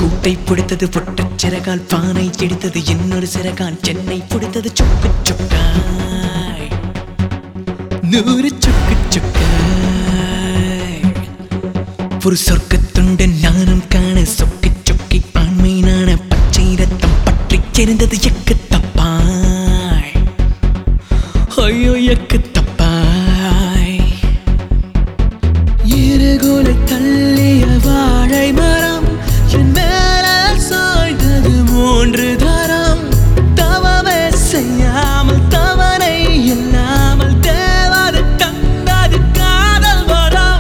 கூட்டை பிடித்தது பொட்டச் சிறகால் பானை இடித்தது இன்னொரு சிறகால் சென்னை பிடித்தது சுக்கு சுக்காய் நூறு சுக்கு சுக்காய் ஒரு சொர்க்கத்துண்டு நானும் காண சொக்கி சொக்கி ஆண்மை நாண பச்சை ரத்தம் பற்றி செறிந்தது எக்கு தப்பாய் ஐயோ எக்கு தப்பாய் இருகோலை தள்ளிய வாழை மரம் என் மேல சாய்ந்தது மூன்று தரம் தவமே செய்யாமல் தவனை இல்லாமல் தேவாது தந்தது காதல் வரம்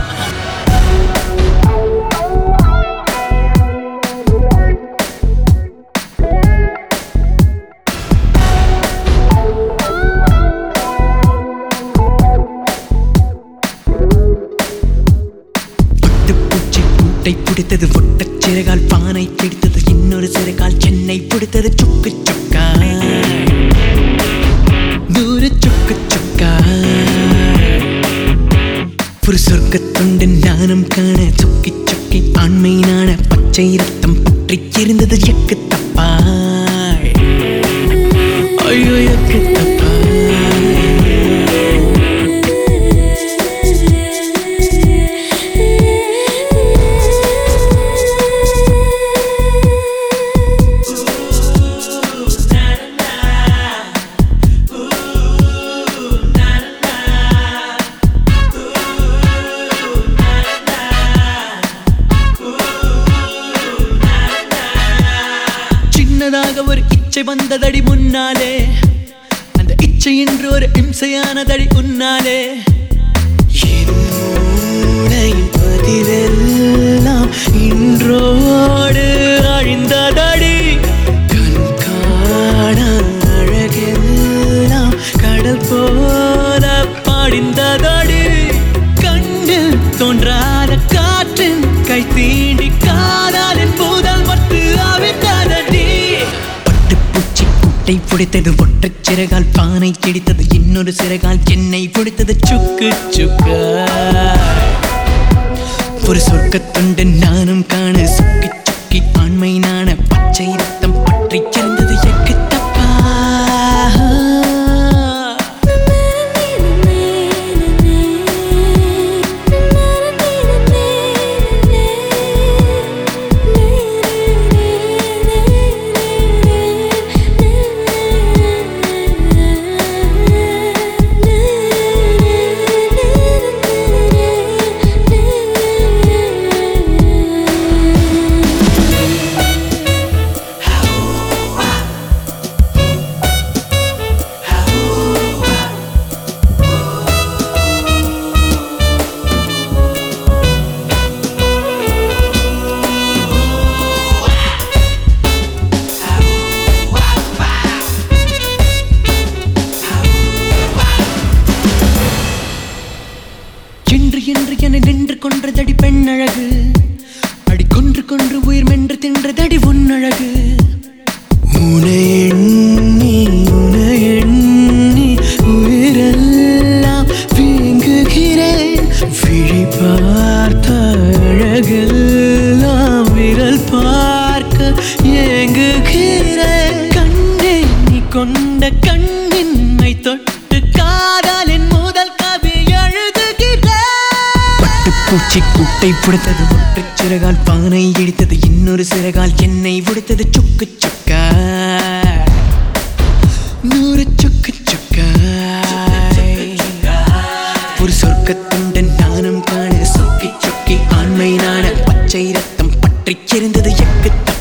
பட்டுப்பூச்சி கூட்டை பிடித்தது ஒட்டச் சிறகால் பானை பிடித்தது இன்னொரு சிறகால் சென்னை பிடித்தது சுக்கு சுக்கா நூறு சுக்கு சுக்கா ஒரு சொர்க்கத்துண்டு நானும் காண சுக்கி சுக்கி ஆண்மை நாண பச்சை ரத்தம் பற்றி எரிந்தது எக்கு தப்பாய் ஐயோ எக்கு தப்பாய் சின்னதாக ஒரு இச்சை வந்ததடி முன்னாலே அந்த இச்சை என்று ஒரு இம்சையானதடி உன்னாலே என் மூளையின் பதிவெல்லாம் இன்றோடு அழிந்ததடி கண் காண அழகெல்லாம் கடல் போல பாடிந்ததடி கண்ணில் தோன்றாத காற்றின் கை தீண்டி காதலின் புதல் மட்டு அவிழ்ந்ததடி பட்டுப்பூச்சி கூட்டை பிடித்தது ஒற்றைச் சிறகால் பானை கிடித்தது இன்னொரு சிறகால் என்னை பிடித்தது சுக்கு சுக்கு ஒரு சொர்க்கத்துண்டு நானும் காண சுக்கி சுக்கி ஆண்மை நாண பச்சை ரத்தம் பற்றி செறிந்தது எக்கு தப்பா என்று என்று என நின்று கொன்றதடி பெண்ணழகு அடி கொன்று கொன்று உயிர் மென்று தின்றதடி உன்னழகு உனை எண்ணி உனை எண்ணி உயிரெல்லாம் வீங்குகிறேன் விழி பார்த்த அழகெல்லாம் விரல் பார்க்க ஏங்குகிறேன் கண்ணே நீ கொண்ட கண்ணின்மை தொட்டு காதலின் முதல் கவி எழுதுகிறேன் பட்டுப்பூச்சி கூட்டை பிடித்தது ஒற்றைச் சிறகால் பானை இடித்தது இன்னொரு சிறகால் என்னை உடைத்தது சுக்கு சுக்கா நூறு சுக்கு சுக்கா ஒரு சொர்க்கத்துண்டு நானும் காண சொக்கி சொக்கி ஆண்மை நாண பச்சை ரத்தம் பற்றி செறிந்தது எக்கு